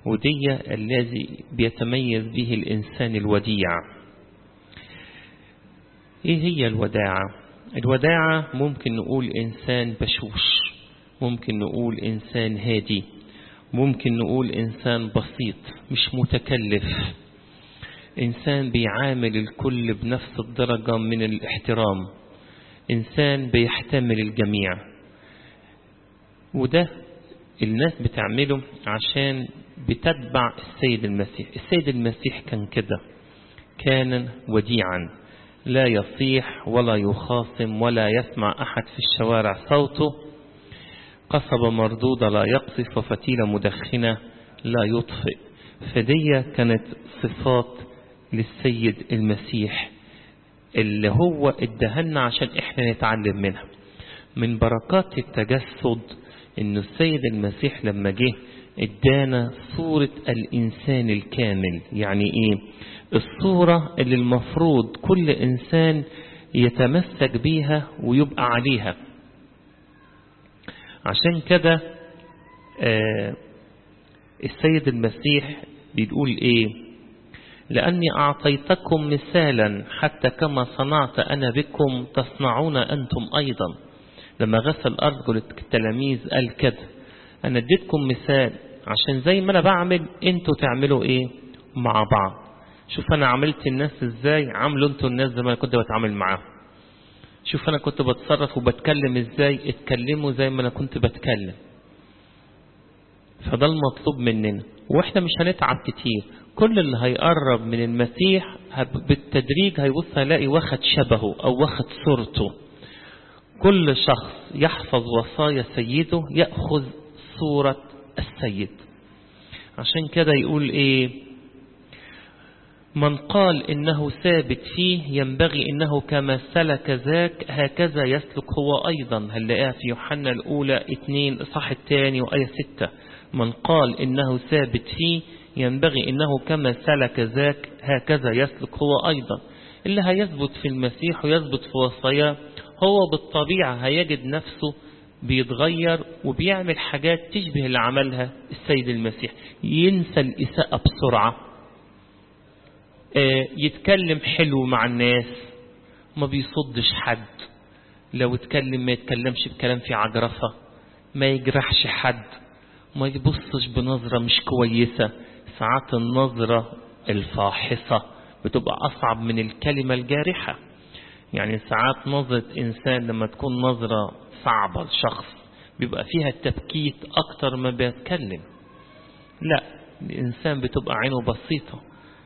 ودي الذي بيتميز به الإنسان الوديع إيه هي الوداعة الوداعة ممكن نقول إنسان بشوش ممكن نقول إنسان هادي ممكن نقول إنسان بسيط مش متكلف إنسان بيعامل الكل بنفس الدرجة من الاحترام إنسان بيحتمل الجميع وده الناس بتعمله عشان بتتبع السيد المسيح السيد المسيح كان كده كان وديعا لا يصيح ولا يخاصم ولا يسمع أحد في الشوارع صوته قصب مردودة لا يقصف وفتيلة مدخنة لا يطفئ فدي كانت صفات للسيد المسيح اللي هو ادهنا عشان احنا نتعلم منها من بركات التجسد ان السيد المسيح لما جه ادانا صورة الانسان الكامل يعني ايه الصورة اللي المفروض كل انسان يتمسك بيها ويبقى عليها عشان كده آه السيد المسيح بيقول ايه لأني أعطيتكم مثالا حتى كما صنعت أنا بكم تصنعون أنتم أيضا لما غسل أرجل التلاميذ قال كده أنا اديتكم مثال عشان زي ما أنا بعمل انتوا تعملوا إيه مع بعض شوف أنا عملت الناس إزاي عملوا انتوا الناس زي ما أنا كنت بتعامل معاهم شوف أنا كنت بتصرف وبتكلم إزاي اتكلموا زي ما أنا كنت بتكلم فده المطلوب مننا واحنا مش هنتعب كتير كل اللي هيقرب من المسيح بالتدريج هيبص هيلاقي واخد شبهه او واخد صورته كل شخص يحفظ وصايا سيده يأخذ صورة السيد عشان كده يقول ايه من قال إنه ثابت فيه ينبغي إنه كما سلك ذاك هكذا يسلك هو أيضا هنلاقيها في يوحنا الأولى اتنين صح الثاني وآية ستة من قال إنه ثابت فيه ينبغي إنه كما سلك ذاك هكذا يسلك هو أيضا اللي هيثبت في المسيح ويثبت في وصاياه هو بالطبيعة هيجد نفسه بيتغير وبيعمل حاجات تشبه اللي عملها السيد المسيح ينسى الإساءة بسرعة يتكلم حلو مع الناس ما بيصدش حد لو اتكلم ما يتكلمش بكلام في عجرفة ما يجرحش حد ما يبصش بنظرة مش كويسة ساعات النظرة الفاحصة بتبقى أصعب من الكلمة الجارحة يعني ساعات نظرة إنسان لما تكون نظرة صعبة لشخص بيبقى فيها التبكيت أكتر ما بيتكلم لا الإنسان بتبقى عينه بسيطة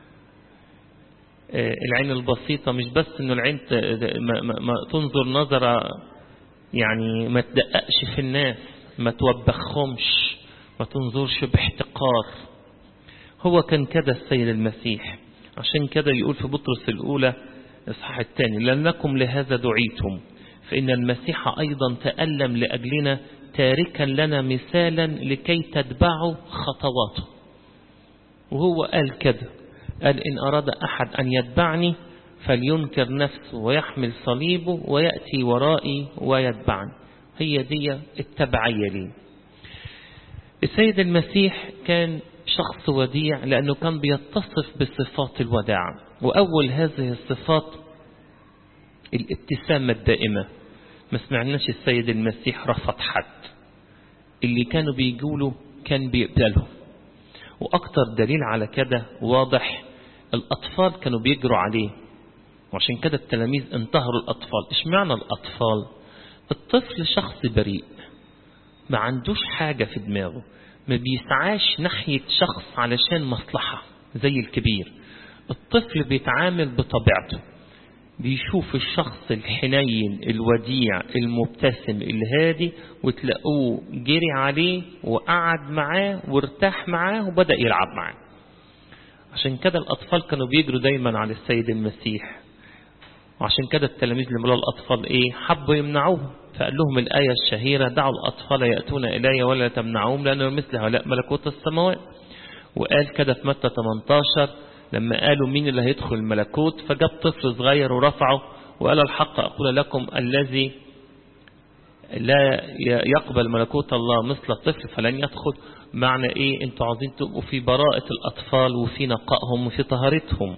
العين البسيطة مش بس انه العين ما, ما, ما تنظر نظرة يعني ما تدققش في الناس ما توبخهمش ما تنظرش باحتقار هو كان كده السيد المسيح عشان كده يقول في بطرس الأولى إصحاح الثاني لأنكم لهذا دعيتم فإن المسيح أيضا تألم لأجلنا تاركا لنا مثالا لكي تتبعوا خطواته وهو قال كده قال إن أراد أحد أن يتبعني فلينكر نفسه ويحمل صليبه ويأتي ورائي ويتبعني هي دي التبعية لي السيد المسيح كان شخص وديع لأنه كان بيتصف بصفات الوداع وأول هذه الصفات الابتسامة الدائمة ما سمعناش السيد المسيح رفض حد اللي كانوا بيقولوا كان بيقبلهم وأكتر دليل على كده واضح الأطفال كانوا بيجروا عليه وعشان كده التلاميذ انتهروا الأطفال إيش معنى الأطفال الطفل شخص بريء ما عندوش حاجة في دماغه ما بيسعاش ناحية شخص علشان مصلحة زي الكبير الطفل بيتعامل بطبيعته بيشوف الشخص الحنين الوديع المبتسم الهادي وتلاقوه جري عليه وقعد معاه وارتاح معاه وبدأ يلعب معاه عشان كده الأطفال كانوا بيجروا دايما على السيد المسيح وعشان كده التلاميذ اللي ملوا الأطفال إيه حبوا يمنعوهم فقال لهم الآية الشهيرة دعوا الأطفال يأتون إلي ولا تمنعوهم لأنه مثل هؤلاء ملكوت السماوات وقال كده في متى 18 لما قالوا مين اللي هيدخل الملكوت فجاب طفل صغير ورفعه وقال الحق أقول لكم الذي لا يقبل ملكوت الله مثل الطفل فلن يدخل معنى ايه انتوا عاوزين تبقوا في براءة الاطفال وفي نقائهم وفي طهارتهم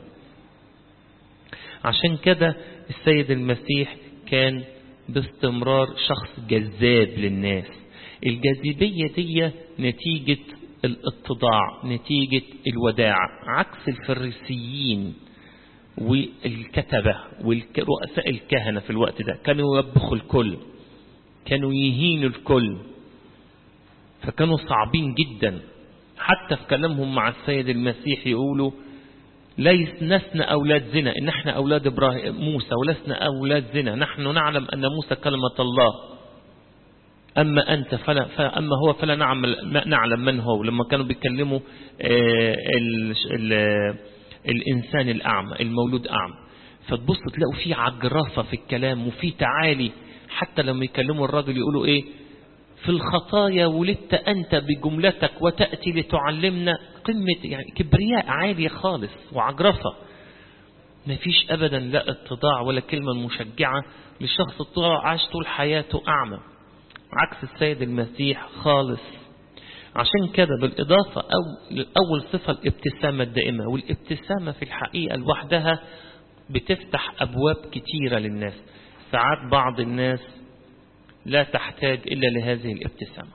عشان كده السيد المسيح كان باستمرار شخص جذاب للناس الجاذبية دي نتيجة الاتضاع نتيجة الوداع عكس الفريسيين والكتبة ورؤساء الكهنة في الوقت ده كانوا يوبخوا الكل كانوا يهينوا الكل فكانوا صعبين جدا حتى في كلامهم مع السيد المسيح يقولوا ليس لسنا أولاد زنا إن احنا أولاد إبراهيم موسى ولسنا أولاد زنا نحن نعلم أن موسى كلمة الله أما أنت فلا فأما هو فلا نعمل نعلم من هو لما كانوا بيتكلموا ال ال الإنسان الأعمى المولود أعمى فتبص تلاقوا في عجرفة في الكلام وفي تعالي حتى لما يكلموا الراجل يقولوا إيه في الخطايا ولدت أنت بجملتك وتأتي لتعلمنا قمة يعني كبرياء عالية خالص وعجرفة ما فيش أبدا لا اتضاع ولا كلمة مشجعة لشخص الطاع عاش طول حياته أعمى عكس السيد المسيح خالص عشان كده بالإضافة أو أول صفة الابتسامة الدائمة والابتسامة في الحقيقة لوحدها بتفتح أبواب كتيرة للناس ساعات بعض الناس لا تحتاج إلا لهذه الابتسامة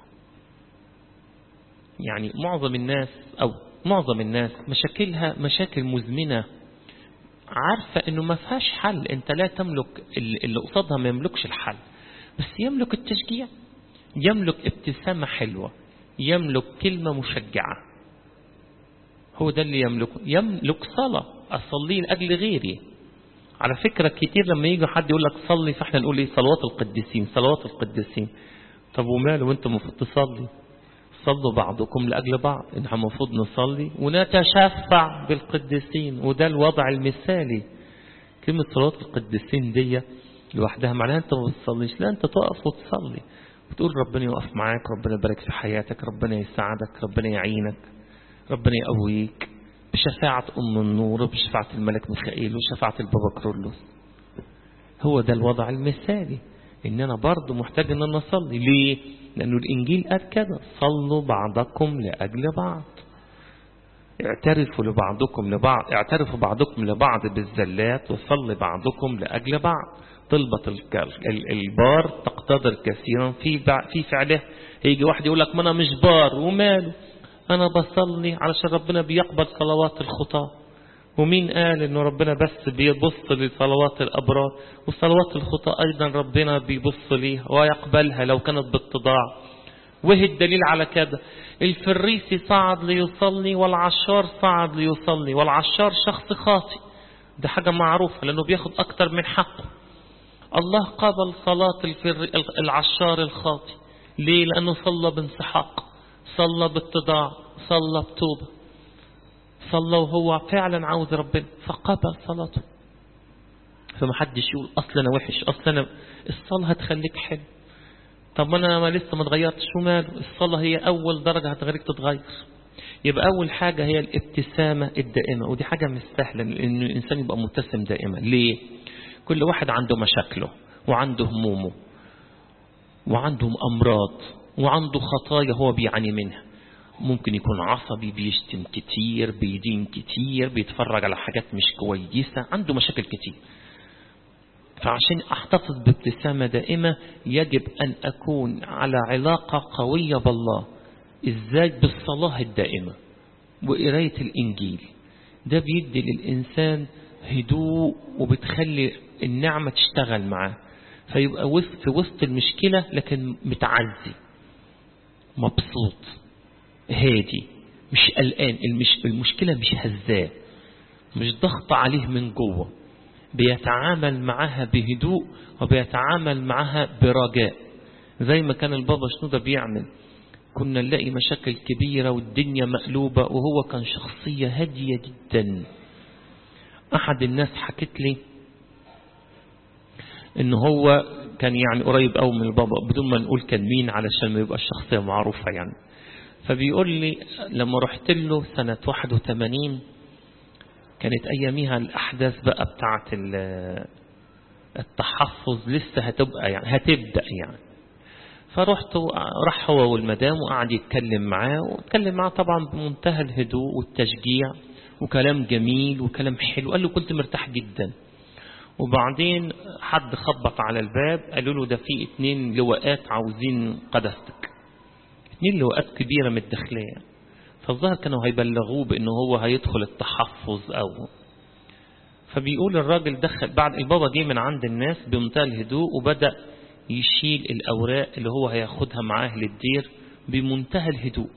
يعني معظم الناس أو معظم الناس مشاكلها مشاكل مزمنة عارفة أنه ما فيهاش حل أنت لا تملك اللي قصادها ما يملكش الحل بس يملك التشجيع يملك ابتسامة حلوة يملك كلمة مشجعة هو ده اللي يملكه يملك صلاة أصلي لأجل غيري على فكرة كتير لما يجي حد يقول لك صلي فاحنا نقول ايه صلوات القديسين صلوات القديسين طب وماله وانت المفروض تصلي صلوا بعضكم لأجل بعض احنا المفروض نصلي ونتشفع بالقديسين وده الوضع المثالي كلمة صلوات القديسين دي لوحدها معناها انت ما بتصليش لا انت تقف وتصلي وتقول ربنا يقف معاك ربنا يبارك في حياتك ربنا يساعدك ربنا يعينك ربنا يقويك بشفاعة أم النور بشفاعة الملك ميخائيل وشفاعة البابا كرولوس هو ده الوضع المثالي إن أنا برضه محتاج إن أنا أصلي ليه؟ لأنه الإنجيل قال كده صلوا بعضكم لأجل بعض اعترفوا لبعضكم لبعض اعترفوا بعضكم لبعض بالزلات وصلي بعضكم لأجل بعض طلبة البار تقتدر كثيرا في في فعله هيجي واحد يقول لك ما أنا مش بار وماله أنا بصلي علشان ربنا بيقبل صلوات الخطاة ومين قال إنه ربنا بس بيبص لصلوات الأبرار وصلوات الخطاة أيضا ربنا بيبص ليها ويقبلها لو كانت باتضاع وهي الدليل على كده الفريسي صعد ليصلي والعشار صعد ليصلي والعشار شخص خاطئ ده حاجة معروفة لأنه بياخد أكتر من حقه الله قبل صلاة الفر... العشار الخاطئ ليه لأنه صلى بانسحاق صلى باتضاع صلى بتوبة صلى وهو فعلا عاوز ربنا فقبل صلاته فما حدش يقول أصل أنا وحش أصل أنا الصلاة هتخليك حلو طب أنا ما لسه ما اتغيرتش وماله الصلاة هي أول درجة هتخليك تتغير يبقى أول حاجة هي الابتسامة الدائمة ودي حاجة مش سهلة إن الإنسان يبقى مبتسم دائما ليه؟ كل واحد عنده مشاكله وعنده همومه وعنده أمراض وعنده خطايا هو بيعاني منها ممكن يكون عصبي بيشتم كتير بيدين كتير بيتفرج على حاجات مش كويسة عنده مشاكل كتير فعشان أحتفظ بابتسامة دائمة يجب أن أكون على علاقة قوية بالله إزاي بالصلاة الدائمة وقراية الإنجيل ده بيدي للإنسان هدوء وبتخلي النعمة تشتغل معاه فيبقى وسط في وسط المشكلة لكن متعزي مبسوط هادي مش قلقان المش المشكلة مش هزاه مش ضغط عليه من جوه بيتعامل معها بهدوء وبيتعامل معها برجاء زي ما كان البابا شنودة بيعمل كنا نلاقي مشاكل كبيرة والدنيا مقلوبة وهو كان شخصية هادية جدا أحد الناس حكت لي إن هو كان يعني قريب أو من البابا بدون ما نقول كان مين علشان ما يبقى الشخصية معروفة يعني فبيقول لي لما رحت له سنة 81 كانت أياميها الأحداث بقى بتاعت التحفظ لسه هتبقى يعني هتبدأ يعني فرحت راح هو والمدام وقعد يتكلم معاه واتكلم معاه طبعا بمنتهى الهدوء والتشجيع وكلام جميل وكلام حلو قال له كنت مرتاح جدا وبعدين حد خبط على الباب قالوا له ده في اتنين لواءات عاوزين قدستك اتنين لواءات كبيرة من الداخلية فالظاهر كانوا هيبلغوه بانه هو هيدخل التحفظ او فبيقول الراجل دخل بعد البابا جه من عند الناس بمنتهى الهدوء وبدأ يشيل الأوراق اللي هو هياخدها معاه للدير بمنتهى الهدوء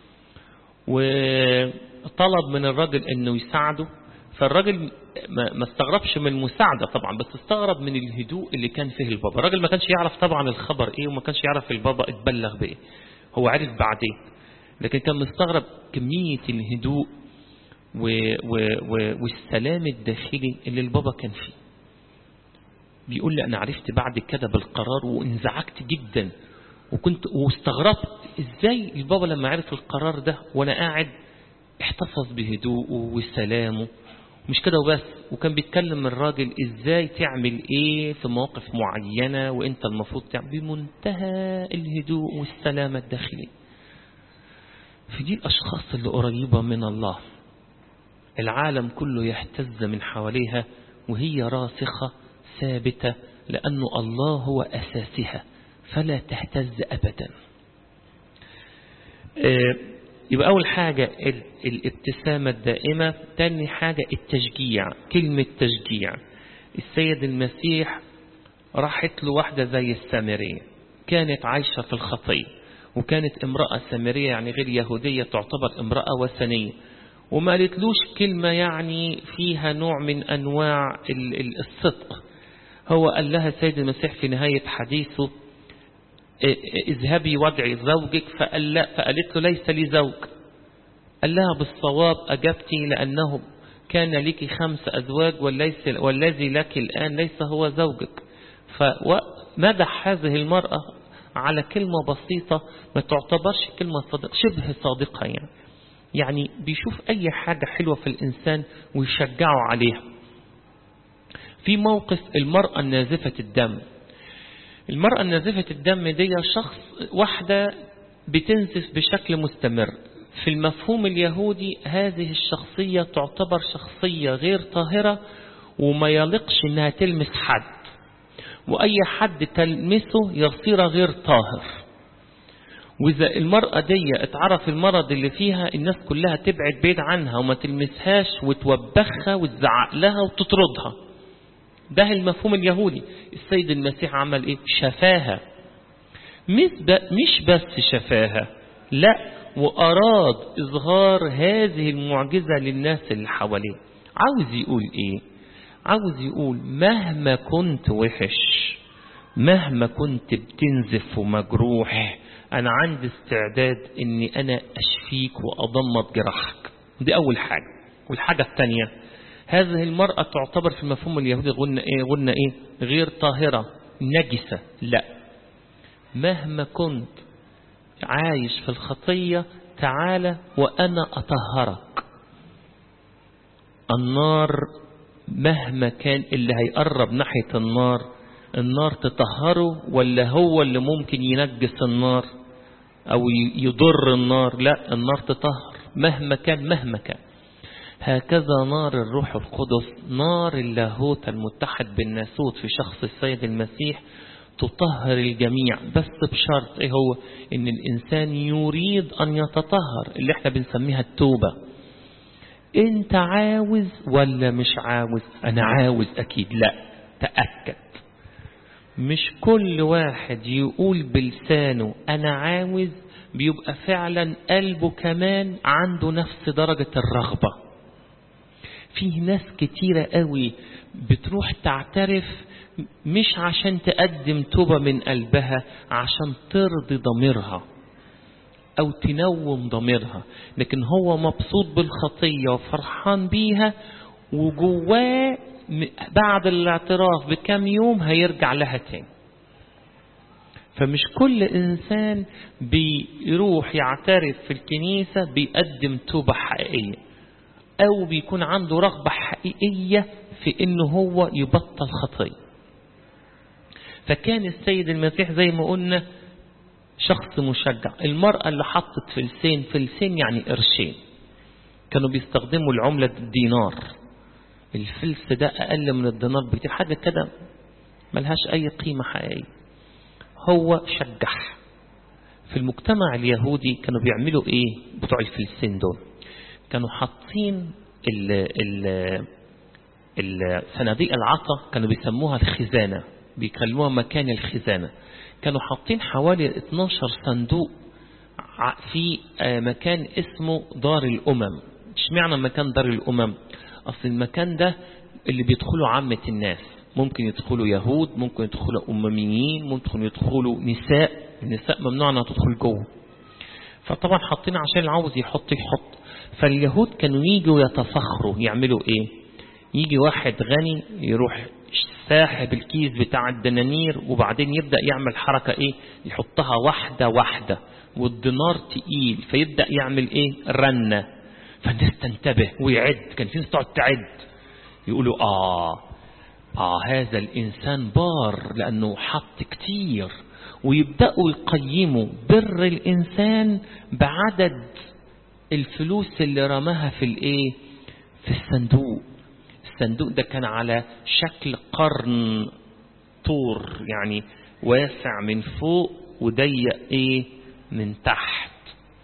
وطلب من الراجل انه يساعده فالراجل ما استغربش من المساعدة طبعا بس استغرب من الهدوء اللي كان فيه البابا الراجل ما كانش يعرف طبعا الخبر ايه وما كانش يعرف البابا اتبلغ بايه هو عرف بعدين لكن كان مستغرب كمية الهدوء و و و والسلام الداخلي اللي البابا كان فيه بيقول لي أنا عرفت بعد كده بالقرار وانزعجت جدا وكنت واستغربت ازاي البابا لما عرف القرار ده وانا قاعد احتفظ بهدوءه وسلامه مش كده وبس وكان بيتكلم الراجل ازاي تعمل ايه في مواقف معينة وانت المفروض تعمل بمنتهى الهدوء والسلامة الداخلي في دي الاشخاص اللي قريبة من الله العالم كله يهتز من حواليها وهي راسخة ثابتة لأن الله هو أساسها فلا تهتز أبدا يبقى أول حاجة الابتسامة الدائمة تاني حاجة التشجيع كلمة تشجيع السيد المسيح راحت له واحدة زي السامرية كانت عايشة في الخطية وكانت امرأة سامرية يعني غير يهودية تعتبر امرأة وثنية وما قالتلوش كلمة يعني فيها نوع من أنواع الصدق هو قال لها السيد المسيح في نهاية حديثه اذهبي وادعي زوجك فقال لا فقالت له ليس لي زوج قال لها بالصواب أجبتي لأنه كان لك خمس أزواج وليس والذي لك الآن ليس هو زوجك فمدح هذه المرأة على كلمة بسيطة ما تعتبرش كلمة صادقة شبه صادقة يعني يعني بيشوف أي حاجة حلوة في الإنسان ويشجعه عليها في موقف المرأة النازفة الدم المرأة النازفة الدم دي شخص واحدة بتنزف بشكل مستمر في المفهوم اليهودي هذه الشخصية تعتبر شخصية غير طاهرة وما يلقش انها تلمس حد واي حد تلمسه يصير غير طاهر وإذا المرأة دي اتعرف المرض اللي فيها الناس كلها تبعد بعيد عنها وما تلمسهاش وتوبخها وتزعق لها وتطردها ده المفهوم اليهودي السيد المسيح عمل ايه شفاها مش بس شفاها لا وأراد إظهار هذه المعجزة للناس اللي حواليه عاوز يقول ايه عاوز يقول مهما كنت وحش مهما كنت بتنزف ومجروح أنا عندي استعداد أني أنا أشفيك وأضمد جراحك دي أول حاجة والحاجة الثانية هذه المرأة تعتبر في المفهوم اليهودي قلنا إيه, قلنا إيه غير طاهرة نجسة لا مهما كنت عايش في الخطية تعالى وأنا أطهرك النار مهما كان اللي هيقرب ناحية النار النار تطهره ولا هو اللي ممكن ينجس النار أو يضر النار لا النار تطهر مهما كان مهما كان هكذا نار الروح القدس نار اللاهوت المتحد بالناسوت في شخص السيد المسيح تطهر الجميع بس بشرط ايه هو ان الانسان يريد ان يتطهر اللي احنا بنسميها التوبة انت عاوز ولا مش عاوز انا عاوز اكيد لا تأكد مش كل واحد يقول بلسانه انا عاوز بيبقى فعلا قلبه كمان عنده نفس درجة الرغبة فيه ناس كتيرة قوي بتروح تعترف مش عشان تقدم توبة من قلبها عشان ترضي ضميرها أو تنوم ضميرها لكن هو مبسوط بالخطية وفرحان بيها وجواه بعد الاعتراف بكم يوم هيرجع لها تاني فمش كل إنسان بيروح يعترف في الكنيسة بيقدم توبة حقيقية أو بيكون عنده رغبة حقيقية في إنه هو يبطل خطية فكان السيد المسيح زي ما قلنا شخص مشجع المرأة اللي حطت فلسين فلسين يعني قرشين كانوا بيستخدموا العملة الدينار الفلس ده أقل من الدينار بكتير حاجة كده ملهاش أي قيمة حقيقية هو شجح في المجتمع اليهودي كانوا بيعملوا إيه بتوع الفلسين دول كانوا حاطين ال ال الصناديق العطا كانوا بيسموها الخزانة بيكلموها مكان الخزانة كانوا حاطين حوالي 12 صندوق في مكان اسمه دار الأمم اشمعنى مكان دار الأمم أصل المكان ده اللي بيدخلوا عامة الناس ممكن يدخلوا يهود ممكن يدخلوا أمميين ممكن يدخلوا نساء النساء ممنوع أنها تدخل جوه فطبعا حاطين عشان اللي عاوز يحط يحط فاليهود كانوا يجوا يتفخروا يعملوا ايه يجي واحد غني يروح ساحب الكيس بتاع الدنانير وبعدين يبدأ يعمل حركة ايه يحطها واحدة واحدة والدينار تقيل فيبدأ يعمل ايه رنة فالناس تنتبه ويعد كان في ناس تقعد تعد يقولوا اه اه هذا الانسان بار لانه حط كتير ويبدأوا يقيموا بر الانسان بعدد الفلوس اللي رماها في الايه في الصندوق الصندوق ده كان على شكل قرن طور يعني واسع من فوق وضيق ايه من تحت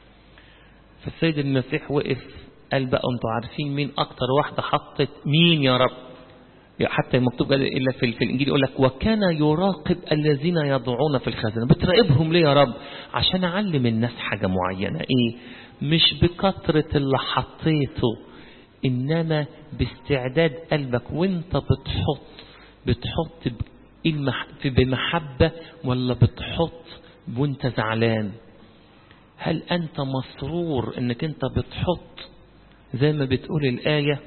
فالسيد المسيح وقف قال بقى انتوا عارفين مين اكتر واحدة حطت مين يا رب حتى مكتوب إلا في, في الإنجيل يقول لك وكان يراقب الذين يضعون في الخزنة بتراقبهم ليه يا رب عشان أعلم الناس حاجة معينة إيه مش بكثرة اللي حطيته إنما باستعداد قلبك وانت بتحط بتحط بمحبة ولا بتحط وانت زعلان هل أنت مسرور انك انت بتحط زي ما بتقول الآية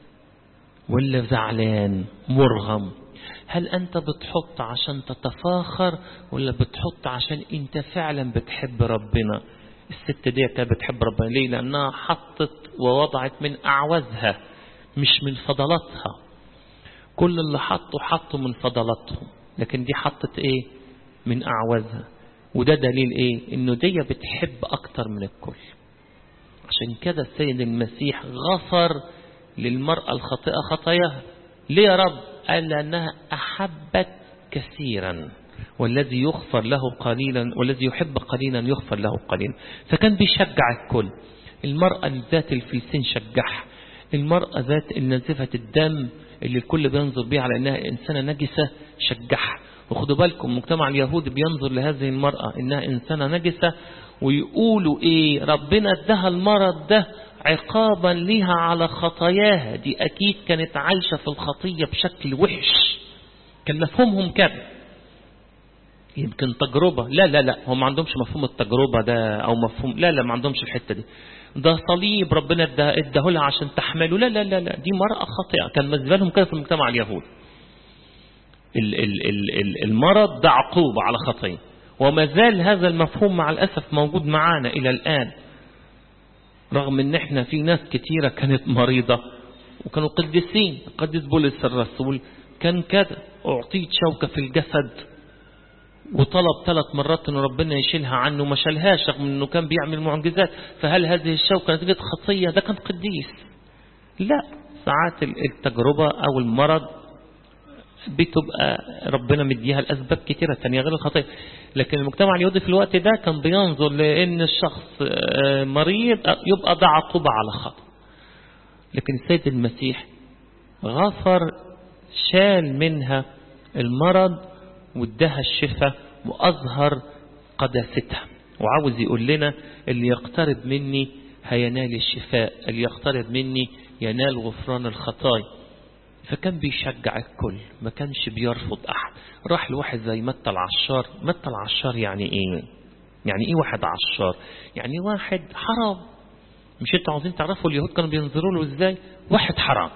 ولا زعلان مرغم هل أنت بتحط عشان تتفاخر ولا بتحط عشان أنت فعلا بتحب ربنا الست دي كانت بتحب ربنا ليه لأنها حطت ووضعت من أعوزها مش من فضلاتها كل اللي حطوا حطوا من فضلاتهم لكن دي حطت ايه من أعوزها وده دليل ايه انه دي بتحب اكتر من الكل عشان كده السيد المسيح غفر للمرأة الخاطئة خطاياها ليه يا رب قال لأنها أحبت كثيرا والذي يغفر له قليلا والذي يحب قليلا يغفر له قليلا فكان بيشجع الكل المرأة ذات الفلسين شجعها المرأة ذات النزفة الدم اللي الكل بينظر بيها على أنها إنسانة نجسة شجعها وخدوا بالكم مجتمع اليهود بينظر لهذه المرأة إنها إنسانة نجسة ويقولوا إيه ربنا ادها المرض ده عقابا لها على خطاياها دي أكيد كانت عايشة في الخطية بشكل وحش كان مفهومهم كده يمكن تجربة لا لا لا هم ما عندهمش مفهوم التجربة ده أو مفهوم لا لا ما عندهمش الحتة دي ده صليب ربنا اداه لها عشان تحمله لا لا لا لا دي مرأة خاطئة كان بالنسبة لهم كده في المجتمع اليهودي ال ال ال ال المرض ده عقوبة على خطية وما زال هذا المفهوم مع الأسف موجود معانا إلى الآن رغم ان احنا في ناس كتيرة كانت مريضة وكانوا قديسين قديس بولس الرسول كان كده اعطيت شوكة في الجسد وطلب ثلاث مرات ان ربنا يشيلها عنه ما شالهاش رغم انه كان بيعمل معجزات فهل هذه الشوكة نتيجة خطية ده كان قديس لا ساعات التجربة او المرض بتبقى ربنا مديها الأسباب كتيرة تانية غير الخطية لكن المجتمع اليهودي في الوقت ده كان بينظر لأن الشخص مريض يبقى ده عقوبة على خطأ لكن السيد المسيح غفر شال منها المرض وادها الشفاء وأظهر قداستها وعاوز يقول لنا اللي يقترب مني هينال الشفاء اللي يقترب مني ينال غفران الخطايا فكان بيشجع الكل ما كانش بيرفض أحد راح لواحد زي متى العشار متى العشار يعني إيه يعني إيه واحد عشار يعني واحد حرام مش انتوا عاوزين تعرفوا اليهود كانوا بينظروا له ازاي واحد حرام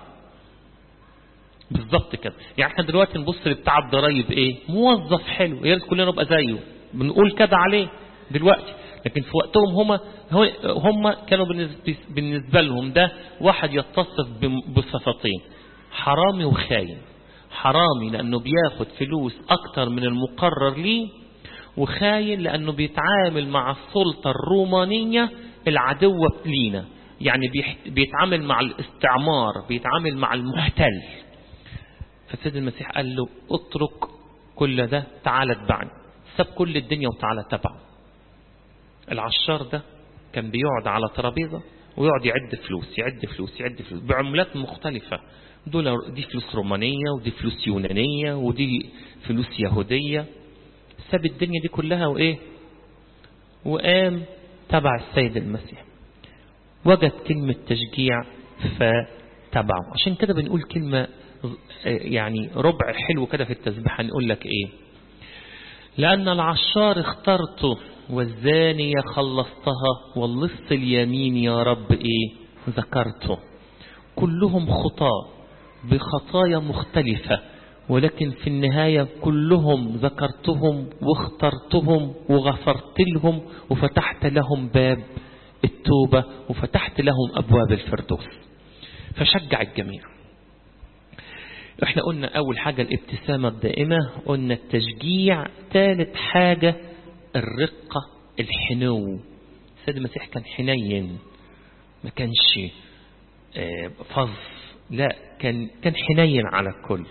بالظبط كده يعني احنا دلوقتي نبص لبتاع الضرايب ايه موظف حلو يا ريت كلنا نبقى زيه بنقول كده عليه دلوقتي لكن في وقتهم هم هم كانوا بالنسبة لهم ده واحد يتصف بصفتين حرامي وخاين حرامي لأنه بياخد فلوس أكتر من المقرر ليه وخاين لأنه بيتعامل مع السلطة الرومانية العدوة لينا يعني بيتعامل مع الاستعمار بيتعامل مع المحتل فسيد المسيح قال له اترك كل ده تعال اتبعني ساب كل الدنيا وتعالى تبعه العشار ده كان بيقعد على ترابيزه ويقعد يعد فلوس يعد فلوس يعد فلوس بعملات مختلفة دول دي فلوس رومانية ودي فلوس يونانية ودي فلوس يهودية ساب الدنيا دي كلها وإيه وقام تبع السيد المسيح وجد كلمة تشجيع فتبعه عشان كده بنقول كلمة يعني ربع حلو كده في التسبيح نقول لك إيه لأن العشار اخترته والزانية خلصتها واللص اليمين يا رب إيه ذكرته كلهم خطاة بخطايا مختلفة ولكن في النهاية كلهم ذكرتهم واخترتهم وغفرت لهم وفتحت لهم باب التوبة وفتحت لهم أبواب الفردوس فشجع الجميع احنا قلنا أول حاجة الابتسامة الدائمة قلنا التشجيع ثالث حاجة الرقة الحنو السيد المسيح كان حنين ما كانش فظ لا كان كان حنين على الكل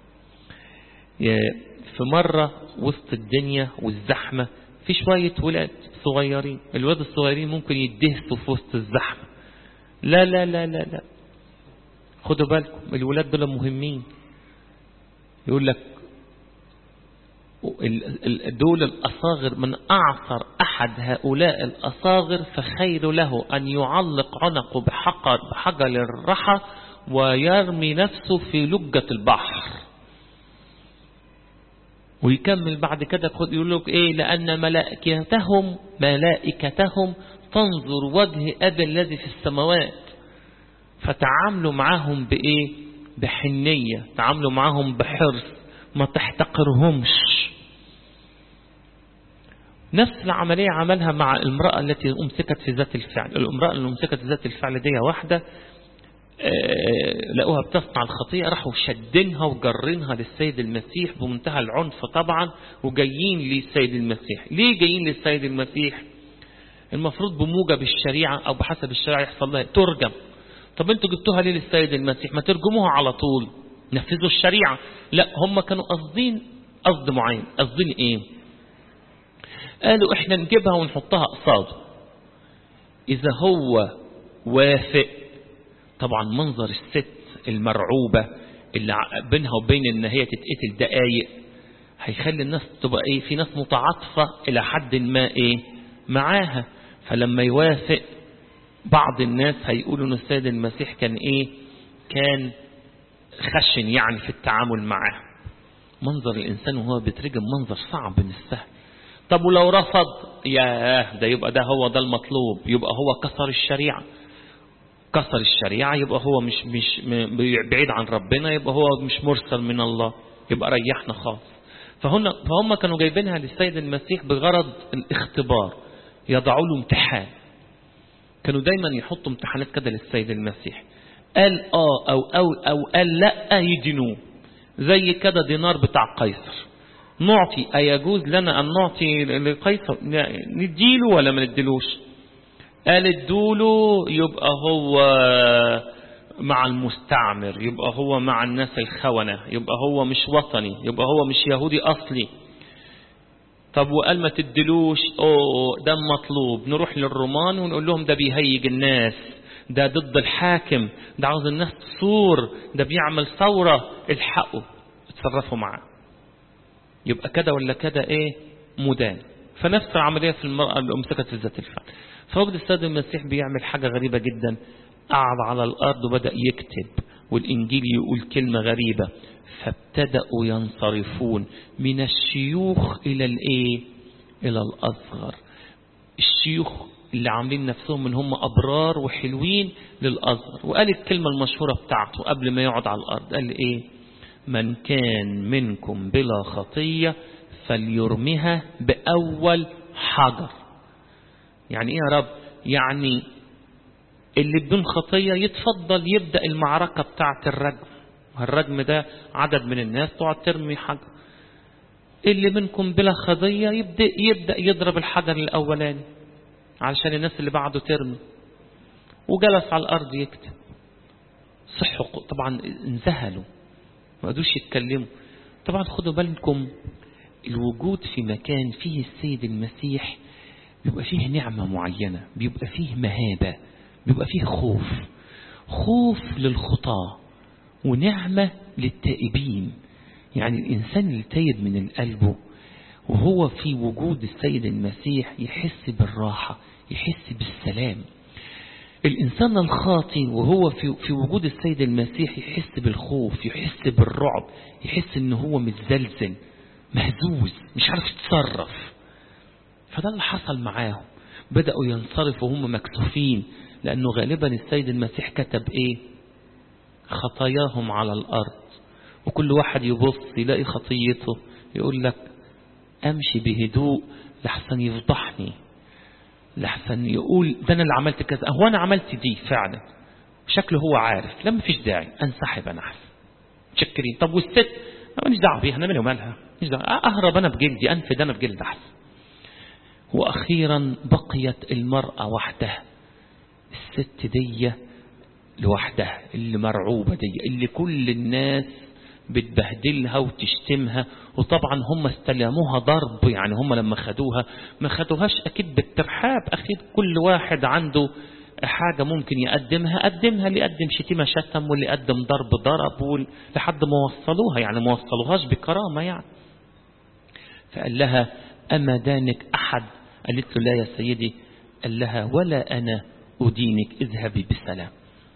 في مرة وسط الدنيا والزحمة في شوية ولاد صغيرين الولاد الصغيرين ممكن يدهسوا في وسط الزحمة لا لا لا لا لا خدوا بالكم الولاد دول مهمين يقول لك دول الأصاغر من أعثر أحد هؤلاء الأصاغر فخير له أن يعلق عنقه بحجر, بحجر الرحى ويرمي نفسه في لجة البحر ويكمل بعد كده يقول لك إيه لأن ملائكتهم ملائكتهم تنظر وجه أبي الذي في السماوات فتعاملوا معاهم بإيه بحنية تعاملوا معاهم بحرص ما تحتقرهمش نفس العملية عملها مع المرأة التي أمسكت في ذات الفعل الامرأة اللي أمسكت في ذات الفعل دي واحدة لقوها بتصنع الخطيئة راحوا شدنها وجرنها للسيد المسيح بمنتهى العنف طبعا وجايين للسيد المسيح ليه جايين للسيد المسيح المفروض بموجب الشريعة أو بحسب الشريعة يحصل لها ترجم طب انتوا جبتوها ليه للسيد المسيح ما ترجموها على طول نفذوا الشريعة لا هم كانوا قصدين قصد معين قصدين ايه قالوا احنا نجيبها ونحطها قصاده اذا هو وافق طبعا منظر الست المرعوبة اللي بينها وبين ان هي تتقتل دقايق هيخلي الناس تبقى ايه في ناس متعاطفة الى حد ما ايه معاها فلما يوافق بعض الناس هيقولوا ان السيد المسيح كان ايه كان خشن يعني في التعامل معاه منظر الانسان وهو بيترجم منظر صعب من السهل طب ولو رفض ياه ده يبقى ده هو ده المطلوب يبقى هو كسر الشريعة كسر الشريعة يبقى هو مش مش بعيد عن ربنا يبقى هو مش مرسل من الله يبقى ريحنا خالص فهنا فهم كانوا جايبينها للسيد المسيح بغرض الاختبار يضعوا له امتحان كانوا دايما يحطوا امتحانات كده للسيد المسيح قال اه او او او قال لا يدينوه زي كده دينار بتاع قيصر نعطي أيجوز لنا أن نعطي لقيصر نديله ولا ما نديلوش قال ادوله يبقى هو مع المستعمر يبقى هو مع الناس الخونة يبقى هو مش وطني يبقى هو مش يهودي أصلي طب وقال ما تدلوش اوه ده مطلوب نروح للرومان ونقول لهم ده بيهيج الناس ده ضد الحاكم ده عاوز الناس تصور ده بيعمل ثورة الحقوا اتصرفوا معاه يبقى كده ولا كده ايه مدان فنفس العملية في المرأة اللي أمسكت في ذات الفعل فوجد السيد المسيح بيعمل حاجة غريبة جدا قعد على الأرض وبدأ يكتب والإنجيل يقول كلمة غريبة فابتدأوا ينصرفون من الشيوخ إلى الإيه إلى الأصغر الشيوخ اللي عاملين نفسهم من هم أبرار وحلوين للأصغر وقال الكلمة المشهورة بتاعته قبل ما يقعد على الأرض قال إيه من كان منكم بلا خطية فليرمها بأول حجر يعني إيه يا رب يعني اللي بدون خطية يتفضل يبدأ المعركة بتاعة الرجم الرجم ده عدد من الناس تقعد ترمي حجر اللي منكم بلا خضية يبدأ, يبدأ يضرب الحجر الأولاني علشان الناس اللي بعده ترمي وجلس على الأرض يكتب صحوا طبعا انذهلوا ما قدوش يتكلموا طبعا خدوا بالكم الوجود في مكان فيه السيد المسيح بيبقى فيه نعمة معينة بيبقى فيه مهابة بيبقى فيه خوف خوف للخطاة ونعمة للتائبين يعني الإنسان اللي تايب من قلبه وهو في وجود السيد المسيح يحس بالراحة يحس بالسلام الإنسان الخاطي وهو في, في وجود السيد المسيح يحس بالخوف يحس بالرعب يحس ان هو متزلزل مهزوز مش عارف يتصرف فده اللي حصل معاهم بدأوا ينصرفوا وهم مكسوفين لأنه غالبا السيد المسيح كتب إيه خطاياهم على الأرض وكل واحد يبص يلاقي خطيته يقول لك أمشي بهدوء لحسن يفضحني لحسن يقول ده أنا اللي عملت كذا هو أنا عملت دي فعلا شكله هو عارف لما فيش داعي أنسحب أنا أحسن متشكرين طب والست ماليش دعوه بيها أنا مالي ومالها ماليش دعوه أهرب أنا بجلدي أنفد أنا بجلد أحسن وأخيرا بقيت المرأة وحدها الست دي لوحدها اللي مرعوبة دي اللي كل الناس بتبهدلها وتشتمها وطبعا هم استلموها ضرب يعني هم لما خدوها ما خدوهاش أكيد بالترحاب أكيد كل واحد عنده حاجة ممكن يقدمها قدمها اللي يقدم شتيمة شتم واللي يقدم ضرب ضرب لحد ما وصلوها يعني ما وصلوهاش بكرامة يعني فقال لها أما دانك أحد قالت له لا يا سيدي قال لها ولا أنا أدينك اذهبي بسلام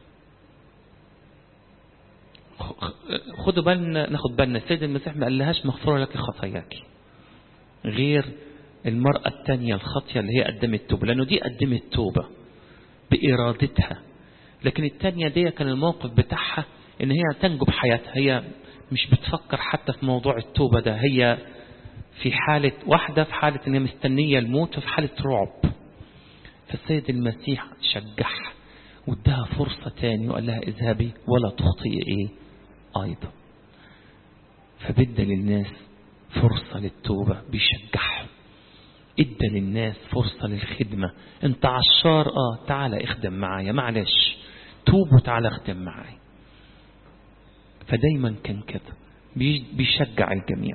خدوا بالنا ناخد بالنا السيد المسيح ما قالهاش مغفورة لك خطاياك غير المرأة الثانية الخطية اللي هي قدمت توبة لأنه دي قدمت توبة بإرادتها لكن الثانية دي كان الموقف بتاعها ان هي تنجو بحياتها هي مش بتفكر حتى في موضوع التوبة ده هي في حالة واحدة في حالة ان هي مستنية الموت وفي حالة رعب فالسيد المسيح شجعها وادها فرصة تاني وقال لها اذهبي ولا تخطئي ايه ايضا فبدى للناس فرصة للتوبة بيشجعهم ادى للناس فرصة للخدمة انت عشار اه تعالى اخدم معايا معلش توب وتعالى اخدم معايا فدايما كان كده بيشجع الجميع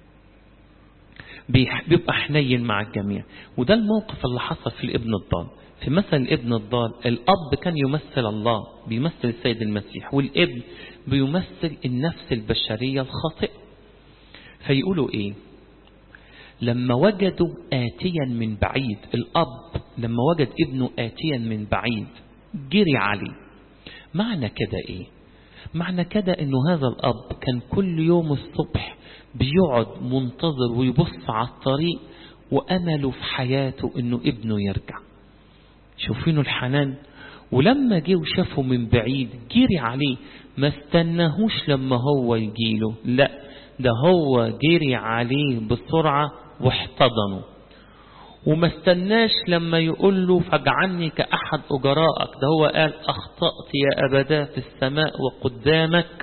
بيبقى حنين مع الجميع وده الموقف اللي حصل في الابن الضال في مثل الابن الضال الأب كان يمثل الله بيمثل السيد المسيح والابن بيمثل النفس البشرية الخاطئة فيقولوا ايه لما وجدوا آتيا من بعيد الأب لما وجد ابنه آتيا من بعيد جري عليه معنى كده ايه معنى كده انه هذا الأب كان كل يوم الصبح بيقعد منتظر ويبص على الطريق وأمله في حياته انه ابنه يرجع شوفينه الحنان ولما جه وشافه من بعيد جري عليه ما استناهوش لما هو يجيله لا ده هو جري عليه بسرعة واحتضنه وما استناش لما يقول له فاجعلني كأحد أجرائك ده هو قال أخطأت يا أبدا في السماء وقدامك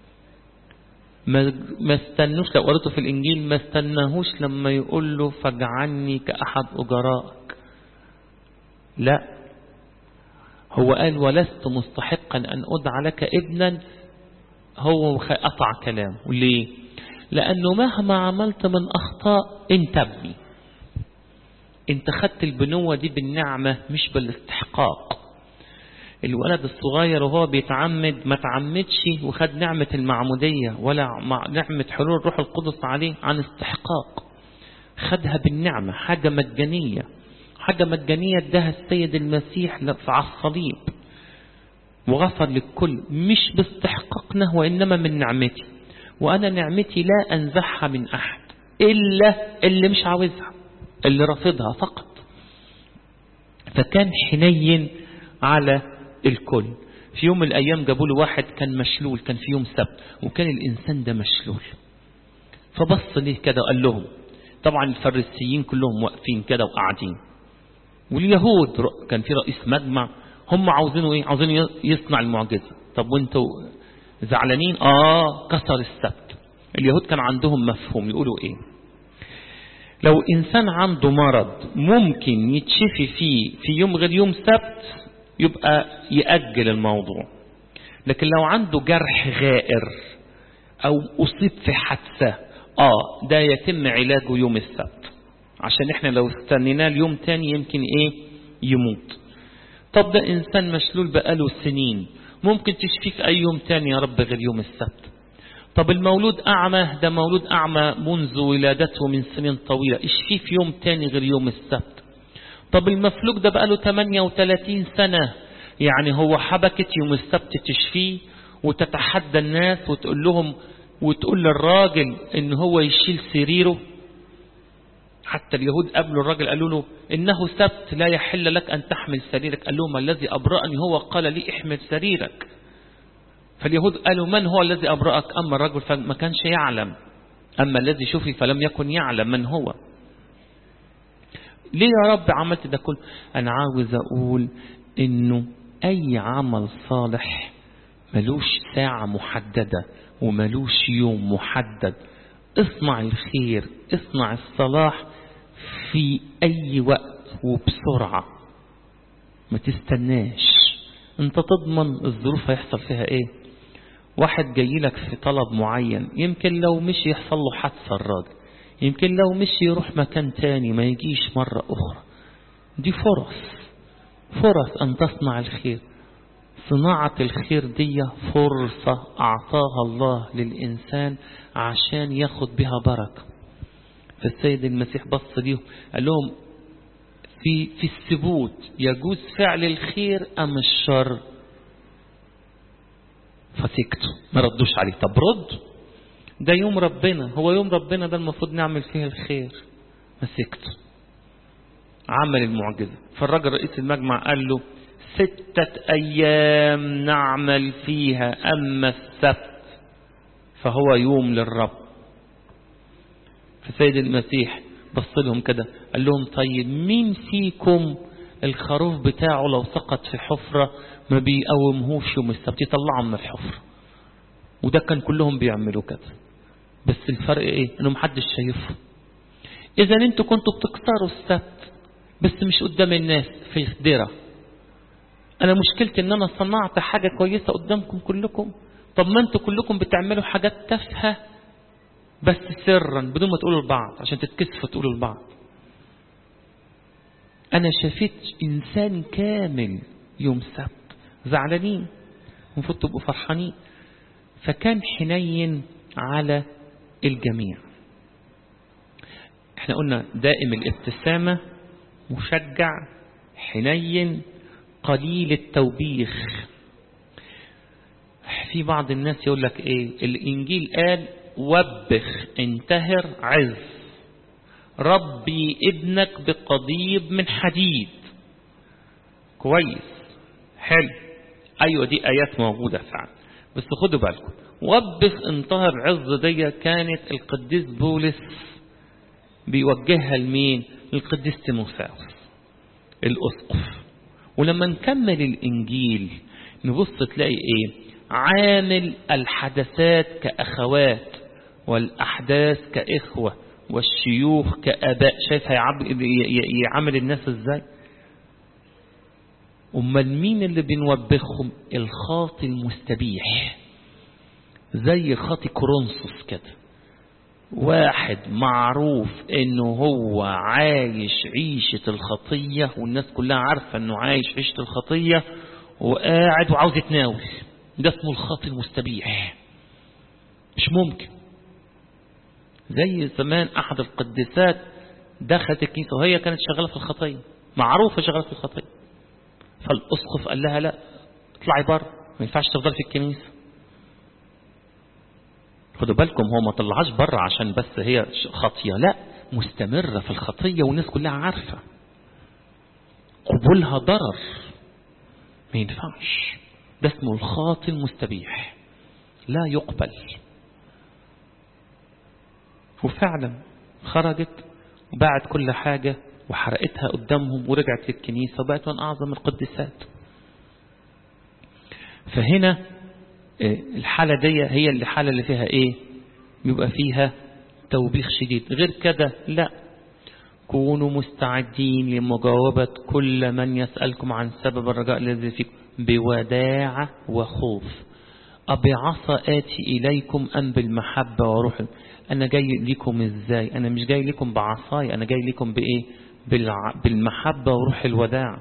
ما استنوش لو قريته في الإنجيل ما استناهوش لما يقول له فاجعلني كأحد أجرائك لا هو قال ولست مستحقا أن أدعى لك ابنا هو قطع كلامه ليه لأنه مهما عملت من أخطاء انت ابني انت خدت البنوة دي بالنعمة مش بالاستحقاق الولد الصغير وهو بيتعمد ما تعمدش وخد نعمة المعمودية ولا نعمة حلول الروح القدس عليه عن استحقاق خدها بالنعمة حاجة مجانية حاجة مجانية ادها السيد المسيح على الصليب وغفر للكل مش باستحقاقنا وإنما من نعمتي وأنا نعمتي لا أنزحها من أحد إلا اللي مش عاوزها اللي رافضها فقط فكان حنين على الكل في يوم من الأيام جابوا له واحد كان مشلول كان في يوم سبت وكان الإنسان ده مشلول فبص ليه كده وقال لهم طبعا الفريسيين كلهم واقفين كده وقاعدين واليهود كان في رئيس مجمع هم عاوزينه ايه عاوزين يصنع المعجزة طب وانتوا زعلانين اه كسر السبت اليهود كان عندهم مفهوم يقولوا ايه لو إنسان عنده مرض ممكن يتشفي فيه في يوم غير يوم سبت يبقى يأجل الموضوع لكن لو عنده جرح غائر أو أصيب في حادثة آه ده يتم علاجه يوم السبت عشان احنا لو استنيناه اليوم تاني يمكن ايه يموت طب ده إنسان مشلول بقاله سنين ممكن تشفيه في أي يوم تاني يا رب غير يوم السبت طب المولود أعمى ده مولود أعمى منذ ولادته من سنين طويلة اشفيه في يوم تاني غير يوم السبت طب المفلوج ده بقاله 38 سنة يعني هو حبكت يوم السبت تشفيه وتتحدى الناس وتقول لهم وتقول للراجل ان هو يشيل سريره حتى اليهود قبلوا الراجل قالوا له إنه سبت لا يحل لك أن تحمل سريرك قال لهم الذي أبرأني هو قال لي احمل سريرك فاليهود قالوا من هو الذي أبرأك أما الرجل فما كانش يعلم أما الذي شفي فلم يكن يعلم من هو ليه يا رب عملت ده كله أنا عاوز أقول إنه أي عمل صالح ملوش ساعة محددة وملوش يوم محدد اصنع الخير اصنع الصلاح في أي وقت وبسرعة ما تستناش انت تضمن الظروف هيحصل فيها ايه واحد جاي لك في طلب معين يمكن لو مشي يحصل له حادثة الراجل يمكن لو مشي يروح مكان تاني ما يجيش مرة أخرى دي فرص فرص أن تصنع الخير صناعة الخير دي فرصة أعطاها الله للإنسان عشان ياخد بها بركة فالسيد المسيح بص ليهم قال لهم في في الثبوت يجوز فعل الخير أم الشر فسكتوا ما ردوش عليه طب رد ده يوم ربنا هو يوم ربنا ده المفروض نعمل فيه الخير ما سكتوا عمل المعجزة فالراجل رئيس المجمع قال له ستة أيام نعمل فيها أما السبت فهو يوم للرب فسيد المسيح بص لهم كده قال لهم طيب مين فيكم الخروف بتاعه لو سقط في حفرة ما بيقومهوش يوم السبت يطلعه من الحفرة وده كان كلهم بيعملوا كده بس الفرق ايه انه محدش شايفه اذا انتوا كنتوا بتكسروا السبت بس مش قدام الناس في الديره انا مشكلتي ان انا صنعت حاجة كويسة قدامكم كلكم طب ما انتوا كلكم بتعملوا حاجات تافهة بس سرا بدون ما تقولوا لبعض عشان تتكسفوا تقولوا لبعض انا شفيت انسان كامل يوم سبت زعلانين المفروض تبقوا فرحانين فكان حنين على الجميع احنا قلنا دائم الابتسامة مشجع حنين قليل التوبيخ في بعض الناس يقول لك ايه الانجيل قال وبخ انتهر عز ربي ابنك بقضيب من حديد كويس حلو ايوه دي ايات موجودة فعلا بس خدوا بالكم وبخ انتهر عز دي كانت القديس بولس بيوجهها لمين للقديس تيموثاوس الاسقف ولما نكمل الإنجيل نبص تلاقي إيه عامل الحدثات كأخوات والأحداث كإخوة والشيوخ كأباء شايف يعامل الناس إزاي أمال مين اللي بنوبخهم الخاطي المستبيح زي خاطي كورنثوس كده واحد معروف انه هو عايش عيشة الخطية والناس كلها عارفة انه عايش عيشة الخطية وقاعد وعاوز يتناول ده اسمه الخاطي المستبيح مش ممكن زي زمان احد القديسات دخلت الكنيسة وهي كانت شغالة في الخطية معروفة شغالة في الخطية فالاسقف قال لها لا اطلعي بره ما ينفعش تفضل في الكنيسة خدوا بالكم هو ما طلعهاش بره عشان بس هي خطية لا مستمرة في الخطية والناس كلها عارفة قبولها ضرر ما ينفعش ده اسمه الخاطي المستبيح لا يقبل وفعلا خرجت وباعت كل حاجة وحرقتها قدامهم ورجعت للكنيسة وبقت من أعظم القديسات فهنا الحالة دي هي الحالة اللي فيها ايه بيبقى فيها توبيخ شديد غير كده لا كونوا مستعدين لمجاوبة كل من يسألكم عن سبب الرجاء الذي فيكم بوداعة وخوف أبعصى آتي إليكم أم بالمحبة وروح أنا جاي لكم إزاي أنا مش جاي لكم بعصاي أنا جاي لكم بإيه بالمحبة وروح الوداع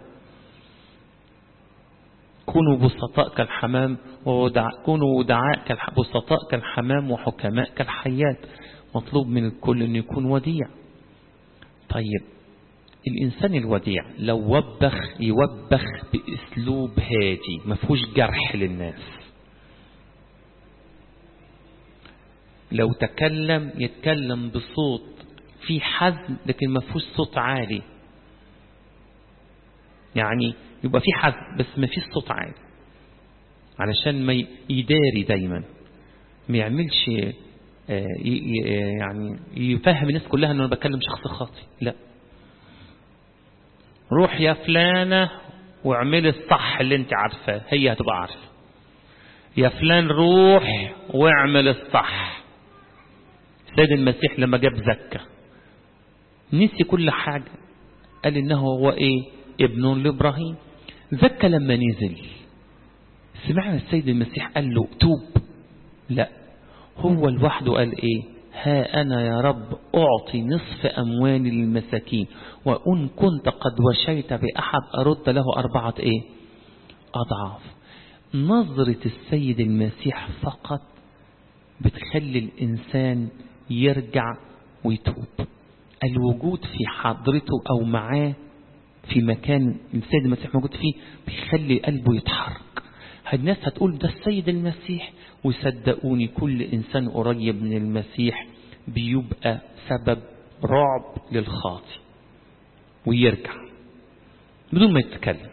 كونوا بسطاء كالحمام وودع كونوا ودعاء كالح... بسطاء كالحمام وحكماء كالحيات مطلوب من الكل أن يكون وديع طيب الإنسان الوديع لو وبخ يوبخ بأسلوب هادي ما فيهوش جرح للناس لو تكلم يتكلم بصوت في حزم لكن ما فيهوش صوت عالي يعني يبقى في حزم بس ما فيش صوت عالي علشان ما يداري دايما ما يعملش يعني يفهم الناس كلها انه انا بكلم شخص خاطئ لا روح يا فلانة واعملي الصح اللي انت عارفاه هي هتبقى عارفة يا فلان روح واعمل الصح سيد المسيح لما جاب زكا نسي كل حاجة قال انه هو ايه ابن لابراهيم زكا لما نزل سمعنا السيد المسيح قال له توب لا هو لوحده قال ايه ها أنا يا رب أعطي نصف أموالي للمساكين وإن كنت قد وشيت بأحد أرد له أربعة إيه أضعاف نظرة السيد المسيح فقط بتخلي الإنسان يرجع ويتوب الوجود في حضرته أو معاه في مكان السيد المسيح موجود فيه بيخلي قلبه يتحرك الناس هتقول ده السيد المسيح وصدقوني كل إنسان قريب من المسيح بيبقى سبب رعب للخاطي ويرجع بدون ما يتكلم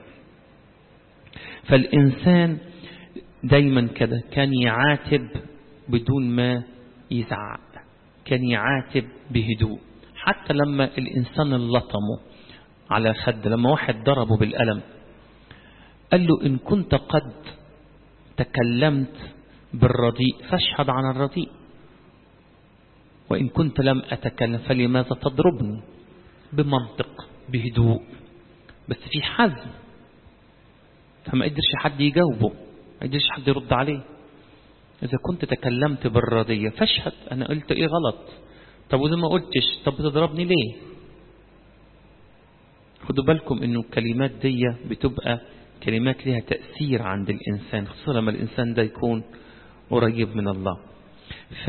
فالإنسان دايما كده كان يعاتب بدون ما يزعق كان يعاتب بهدوء حتى لما الإنسان اللطمه على خد لما واحد ضربه بالقلم قال له إن كنت قد تكلمت بالرديء فاشهد عن الرديء وإن كنت لم أتكلم فلماذا تضربني بمنطق بهدوء بس في حزم فما قدرش حد يجاوبه ما قدرش حد يرد عليه إذا كنت تكلمت بالرضية فاشهد أنا قلت إيه غلط طب وإذا ما قلتش طب بتضربني ليه خدوا بالكم إنه الكلمات دي بتبقى كلمات لها تأثير عند الإنسان خصوصا لما الإنسان ده يكون قريب من الله ف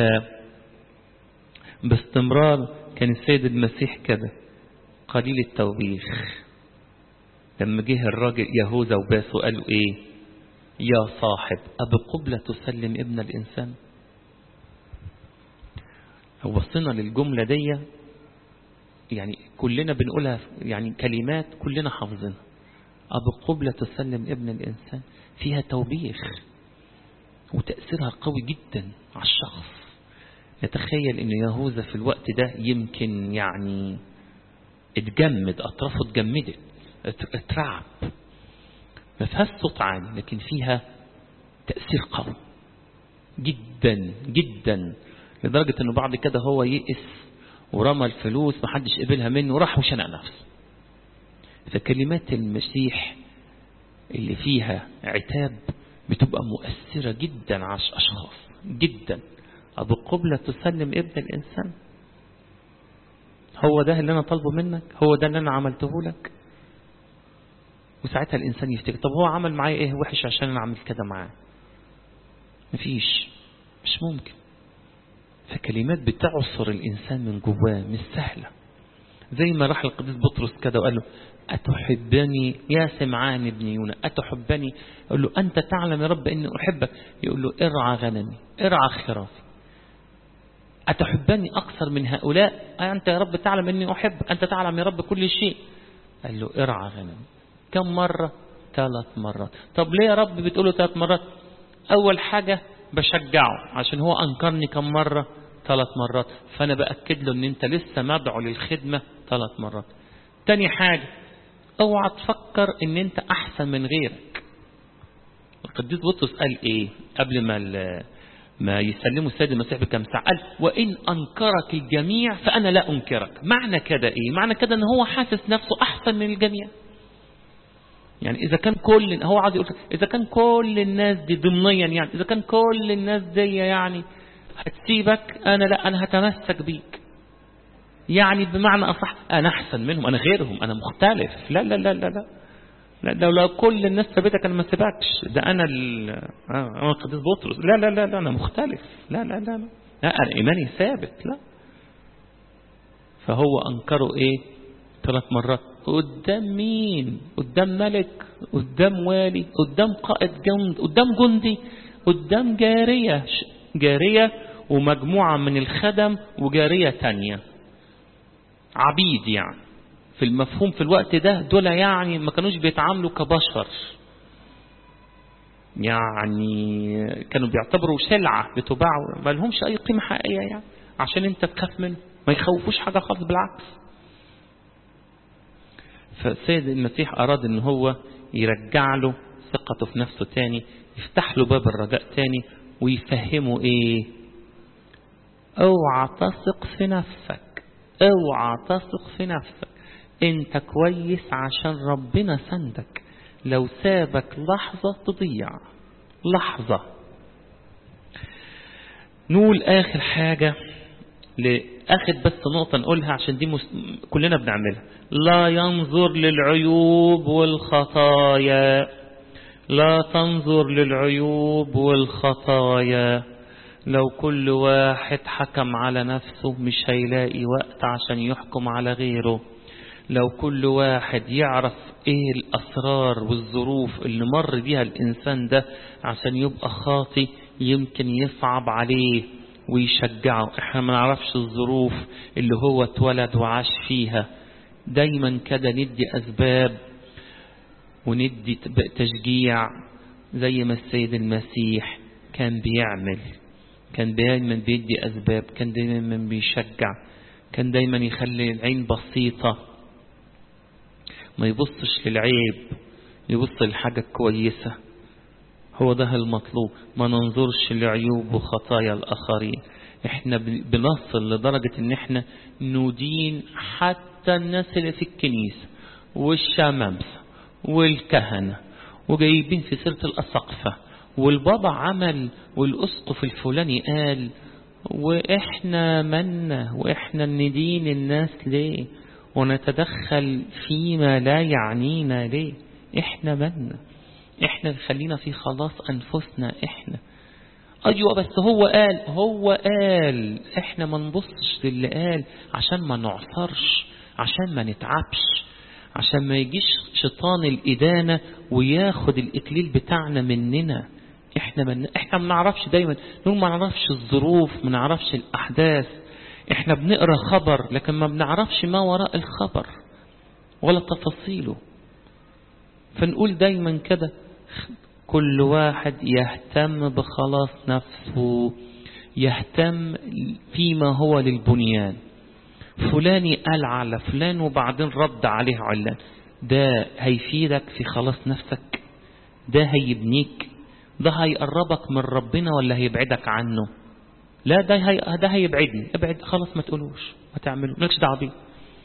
باستمرار كان السيد المسيح كده قليل التوبيخ لما جه الراجل يهوذا وباسه قالوا ايه يا صاحب أبقبلة تسلم ابن الإنسان لو بصينا للجملة دي يعني كلنا بنقولها يعني كلمات كلنا حافظينها أبقبلة تسلم ابن الإنسان فيها توبيخ وتأثيرها قوي جدا على الشخص يتخيل ان يهوذا في الوقت ده يمكن يعني اتجمد اطرافه اتجمدت اترعب ما فيهاش صوت عالي لكن فيها تأثير قوي جدا جدا لدرجة انه بعد كده هو يئس ورمى الفلوس محدش قبلها منه وراح وشنق نفسه فكلمات المسيح اللي فيها عتاب بتبقى مؤثرة جدا على الأشخاص جدا أبو قبلة تسلم ابن الإنسان هو ده اللي أنا طالبه منك هو ده اللي أنا عملته لك وساعتها الإنسان يفتكر طب هو عمل معايا إيه وحش عشان أنا عمل كده معاه مفيش مش ممكن فكلمات بتعصر الإنسان من جواه مش سهلة زي ما راح القديس بطرس كده وقال له أتحبني يا سمعان ابن يونا أتحبني يقول له أنت تعلم يا رب أني أحبك يقول له ارعى غنمي ارعى خرافي أتحبني أكثر من هؤلاء أنت يا رب تعلم أني أحب أنت تعلم يا رب كل شيء قال له ارعى غنمي كم مرة ثلاث مرات طب ليه يا رب بتقوله ثلاث مرات أول حاجة بشجعه عشان هو أنكرني كم مرة ثلاث مرات فأنا بأكد له أن أنت لسه مدعو للخدمة ثلاث مرات تاني حاجة اوعى تفكر ان انت احسن من غيرك القديس بطرس قال ايه قبل ما ما يسلموا السيد المسيح بكم ساعة قال وإن أنكرك الجميع فأنا لا أنكرك معنى كده إيه معنى كده أن هو حاسس نفسه أحسن من الجميع يعني إذا كان كل هو عايز يقول إذا كان كل الناس دي ضمنيا يعني إذا كان كل الناس دي يعني هتسيبك أنا لا أنا هتمسك بيك يعني بمعنى أصح أنا أحسن منهم أنا غيرهم أنا مختلف لا لا لا لا لا لا لو لو كل الناس سابتك انا ما سيبكش ده انا ال انا القديس بطرس لا لا لا لا انا مختلف لا لا لا لا, لا انا ايماني ثابت لا فهو انكره ايه ثلاث مرات قدام مين قدام ملك قدام والي قدام قائد جند قدام جندي قدام جارية جارية ومجموعة من الخدم وجارية تانية عبيد يعني في المفهوم في الوقت ده دول يعني ما كانوش بيتعاملوا كبشر يعني كانوا بيعتبروا سلعة بتباع ما لهمش أي قيمة حقيقية يعني عشان أنت تخاف منه ما يخوفوش حاجة خالص بالعكس فالسيد المسيح أراد أن هو يرجع له ثقته في نفسه تاني يفتح له باب الرجاء تاني ويفهمه ايه اوعى تثق في نفسك اوعى تثق في نفسك انت كويس عشان ربنا سندك لو سابك لحظة تضيع لحظة نقول آخر حاجة لآخر بس نقطة نقولها عشان دي مس... كلنا بنعملها لا ينظر للعيوب والخطايا لا تنظر للعيوب والخطايا لو كل واحد حكم على نفسه مش هيلاقي وقت عشان يحكم على غيره لو كل واحد يعرف ايه الاسرار والظروف اللي مر بيها الانسان ده عشان يبقى خاطي يمكن يصعب عليه ويشجعه احنا ما نعرفش الظروف اللي هو اتولد وعاش فيها دايما كده ندي اسباب وندي تشجيع زي ما السيد المسيح كان بيعمل كان دايما بيدي اسباب كان دايما بيشجع كان دايما يخلي العين بسيطه ما يبصش للعيب يبص للحاجة الكويسة هو ده المطلوب ما ننظرش لعيوب وخطايا الآخرين احنا بنصل لدرجة ان احنا ندين حتى الناس اللي في الكنيسة والشمامسة والكهنة وجايبين في سيرة الأسقفة والبابا عمل والأسقف الفلاني قال وإحنا منا وإحنا ندين الناس ليه ونتدخل فيما لا يعنينا ليه احنا منا احنا خلينا في خلاص انفسنا احنا ايوه بس هو قال هو قال احنا ما نبصش للي قال عشان ما نعثرش عشان ما نتعبش عشان ما يجيش شيطان الإدانة وياخد الإكليل بتاعنا مننا احنا من احنا ما نعرفش دايما نقول ما نعرفش الظروف ما نعرفش الأحداث احنا بنقرا خبر لكن ما بنعرفش ما وراء الخبر ولا تفاصيله فنقول دايما كده كل واحد يهتم بخلاص نفسه يهتم فيما هو للبنيان فلاني قال على فلان وبعدين رد عليه علان ده هيفيدك في خلاص نفسك ده هيبنيك ده هيقربك من ربنا ولا هيبعدك عنه لا ده هي ده هيبعدني ابعد خلاص ما تقولوش ما تعمله مالكش دعوه بيه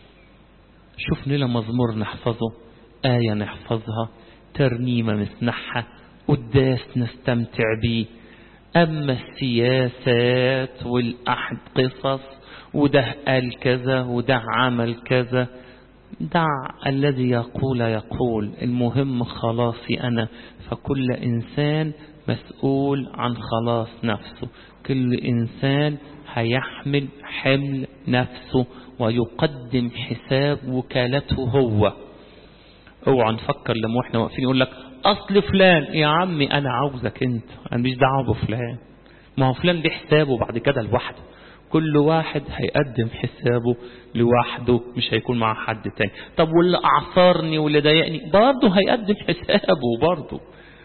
شوف لنا مزمور نحفظه آية نحفظها ترنيمة نسمعها قداس نستمتع بيه أما السياسات والأحد قصص وده قال كذا وده عمل كذا دع الذي يقول يقول المهم خلاصي أنا فكل إنسان مسؤول عن خلاص نفسه كل إنسان هيحمل حمل نفسه ويقدم حساب وكالته هو اوعى نفكر لما احنا واقفين يقول لك اصل فلان يا عمي انا عاوزك انت انا مش دعوه بفلان ما هو فلان ليه حسابه بعد كده لوحده كل واحد هيقدم حسابه لوحده مش هيكون مع حد تاني طب واللي اعصرني واللي ضايقني برضه هيقدم حسابه برضه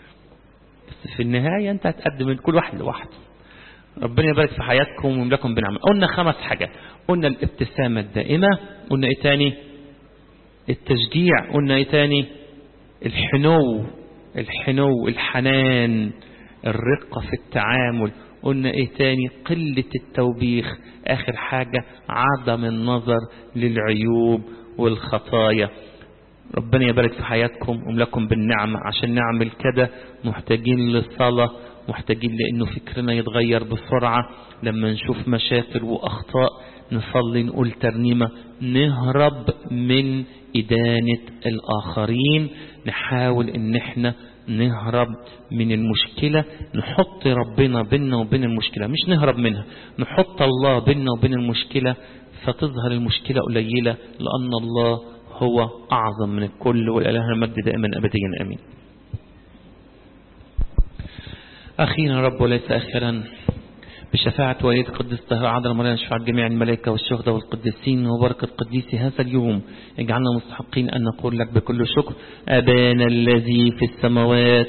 بس في النهايه انت هتقدم كل واحد لوحده ربنا يبارك في حياتكم ويملكم بنعمة قلنا خمس حاجات قلنا الابتسامة الدائمة قلنا ايه تاني التشجيع قلنا ايه تاني الحنو الحنو الحنان الرقة في التعامل قلنا ايه تاني قلة التوبيخ اخر حاجة عدم النظر للعيوب والخطايا ربنا يبارك في حياتكم وملكم بالنعمة عشان نعمل كده محتاجين للصلاة محتاجين لأنه فكرنا يتغير بسرعة لما نشوف مشاكل وأخطاء نصلي نقول ترنيمة نهرب من إدانة الآخرين نحاول إن احنا نهرب من المشكلة نحط ربنا بيننا وبين المشكلة مش نهرب منها نحط الله بيننا وبين المشكلة فتظهر المشكلة قليلة لأن الله هو أعظم من الكل والإله المجد دائما أبديا أمين أخيرا رب وليس آخرا بشفاعة وليد قدس طاهر عذر مريم شفاعة جميع الملائكة والشهداء والقديسين وبركة قديس هذا اليوم اجعلنا مستحقين أن نقول لك بكل شكر أبانا الذي في السماوات